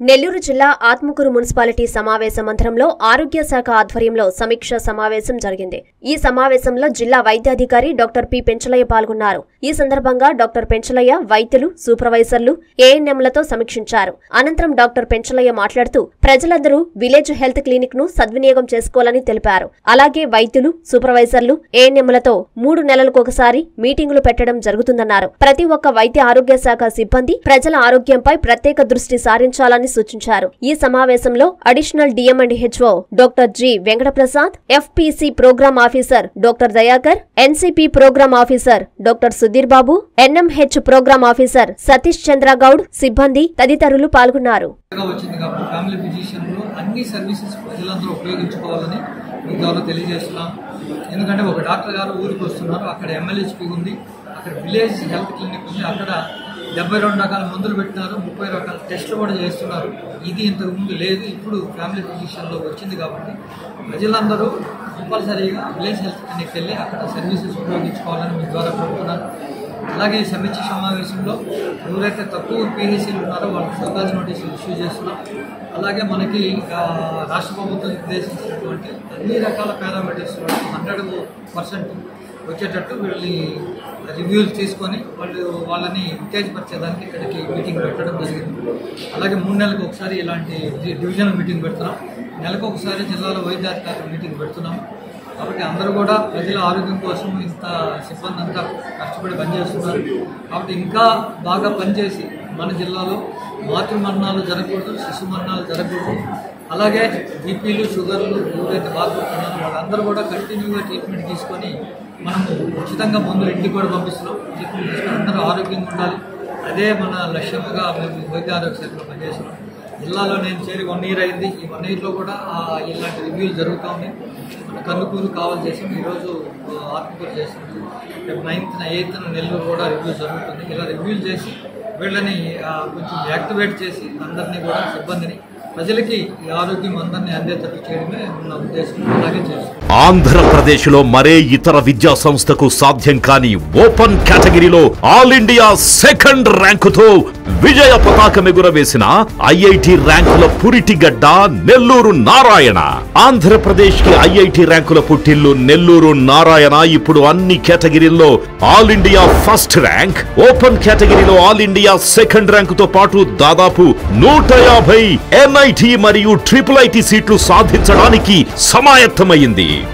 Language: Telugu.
నెల్లూరు జిల్లా ఆత్మకూరు మున్సిపాలిటీ సమావేశ మందిరంలో ఆరోగ్య శాఖ ఆధ్వర్యంలో సమీక్ష సమావేశం జరిగింది ఈ సమావేశంలో జిల్లా వైద్యాధికారి డాక్టర్ పి పెంచలయ్య పాల్గొన్నారు ఈ సందర్భంగా డాక్టర్ పెంచలయ్య వైద్యులు సూపర్వైజర్లు ఏఎన్ఎంలతో సమీక్షించారు అనంతరం డాక్టర్ పెంచలయ్య మాట్లాడుతూ ప్రజలందరూ విలేజ్ హెల్త్ క్లినిక్ ను సద్వినియోగం చేసుకోవాలని తెలిపారు అలాగే వైద్యులు సూపర్వైజర్లు ఏఎన్ఎంలతో మూడు నెలలకు ఒకసారి మీటింగులు పెట్టడం జరుగుతుందన్నారు ప్రతి ఒక్క వైద్య ఆరోగ్య శాఖ సిబ్బంది ప్రజల ఆరోగ్యంపై ప్రత్యేక దృష్టి సారించాలని సూచించారు ఈ సమావేశంలో additional DM and HO doctor G Venkataprasad FPC programme officer doctor Dayakar NCP programme officer doctor Sudheer Babu NMH programme officer Satish Chandra Goud సిబ్బంది తదితరులు పాల్గొన్నారు కొత్తగా వచ్చింది కాబట్టి ఫ్యామిలీ ఫిజిషియన్లో అన్ని సర్వీసెస్ ప్రజలందరూ ఉపయోగించుకోవాలని మీ ద్వారా తెలియజేస్తున్నాం ఎందుకంటే ఒక డాక్టర్ గారు ఊరికి వస్తున్నారు అక్కడ ఎంఎల్హెచ్పి ఉంది అక్కడ విలేజ్ హెల్త్ క్లినిక్ ఉంది అక్కడ డెబ్బై రెండు రకాల మందులు పెట్టినారు ముప్పై రకాల టెస్టులు కూడా చేస్తున్నారు ఇది ఇంతకు ముందు లేదు ఇప్పుడు ఫ్యామిలీ ఫిజిషియన్లో వచ్చింది కాబట్టి ప్రజలందరూ కంపల్సరీగా విలేజ్ హెల్త్ క్లినిక్ వెళ్ళి అక్కడ సర్వీసెస్ ఉపయోగించుకోవాలని మీ ద్వారా కోరుతున్నాను అలాగే ఈ సమీక్ష సమావేశంలో ఎవరైతే తక్కువ పీహెచ్సీలు ఉన్నారో వాళ్ళకి షోకాజ్ నోటీసులు ఇష్యూ చేస్తున్నాం అలాగే మనకి ఆ, రాష్ట్ర ప్రభుత్వం నిర్దేశించినటువంటి అన్ని రకాల పారామీటర్స్ హండ్రెడ్ పర్సెంట్ వచ్చేటట్టు వీళ్ళని రివ్యూలు తీసుకొని వాళ్ళు వాళ్ళని ఉత్తేజపరిచేదానికి ఇక్కడికి మీటింగ్ పెట్టడం జరిగింది అలాగే మూడు నెలలకు ఒకసారి ఇలాంటి డి- డివిజనల్ మీటింగ్ పెడుతున్నాం నెలకు ఒకసారి జిల్లాలో వైద్యాధికారుల మీటింగ్ పెడుతున్నాం కాబట్టి అందరూ కూడా ప్రజల ఆరోగ్యం కోసం ఇంత సిబ్బంది అంతా కష్టపడి పనిచేస్తున్నారు కాబట్టి ఇంకా బాగా పనిచేసి మన జిల్లాలో మాతృ మరణాలు జరగకూడదు శిశు మరణాలు జరగకూడదు అలాగే బీపీలు షుగర్లు ఎవరైతే బాధపడుతున్నారో వాళ్ళందరూ కూడా కంటిన్యూగా ట్రీట్మెంట్ తీసుకొని మనము ఉచితంగా మందులు ఇంటికి కూడా పంపిస్తున్నాం ట్రీట్మెంట్ తీసుకొని అందరూ ఆరోగ్యంగా ఉండాలి అదే మన లక్ష్యముగా మేము వైద్య ఆరోగ్య శాఖలో పనిచేస్తున్నాం జిల్లాలో నేను చేరి వన్ ఇయర్ అయింది ఈ వన్ ఇయర్లో కూడా ఆ, ఇలాంటి రివ్యూలు జరుగుతూ ఉన్నాయి మన కన్నుకూరు కావాలి చేసాం ఈరోజు ఆ, ఆత్మకూరు చేసాం రేపు నైన్త్న ఎయిత్న నెల్లూరు కూడా రివ్యూ జరుగుతుంది ఇలా రివ్యూలు చేసి వీళ్ళని ఆ, కొంచెం యాక్టివేట్ చేసి అందరినీ కూడా సిబ్బందిని ప్రజలకి ఈ ఆరోగ్యం అందరినీ అందేటట్టు చేయడమే నా ఉద్దేశం అలాగే చేస్తాం ఆంధ్రప్రదేశ్లో మరే ఇతర విద్యా సంస్థకు సాధ్యం కాని ఓపెన్ కేటగిరీలో ఆల్ ఇండియా సెకండ్ ర్యాంకుతో విజయ పతాకం ఎగురవేసిన ఐఐటి ర్యాంకుల పురిటిగడ్డ నెల్లూరు నారాయణ ఆంధ్రప్రదేశ్ కి ఐఐటి ర్యాంకుల పుట్టిల్లు నెల్లూరు నారాయణ ఇప్పుడు అన్ని కేటగిరీల్లో all India first rank open కేటగిరీలో ఆల్ ఇండియా సెకండ్ ర్యాంకుతో పాటు దాదాపు నూట యాభై ఎన్ఐటి మరియు ట్రిపుల్ ఐటి సీట్లు సాధించడానికి సమాయత్తమైంది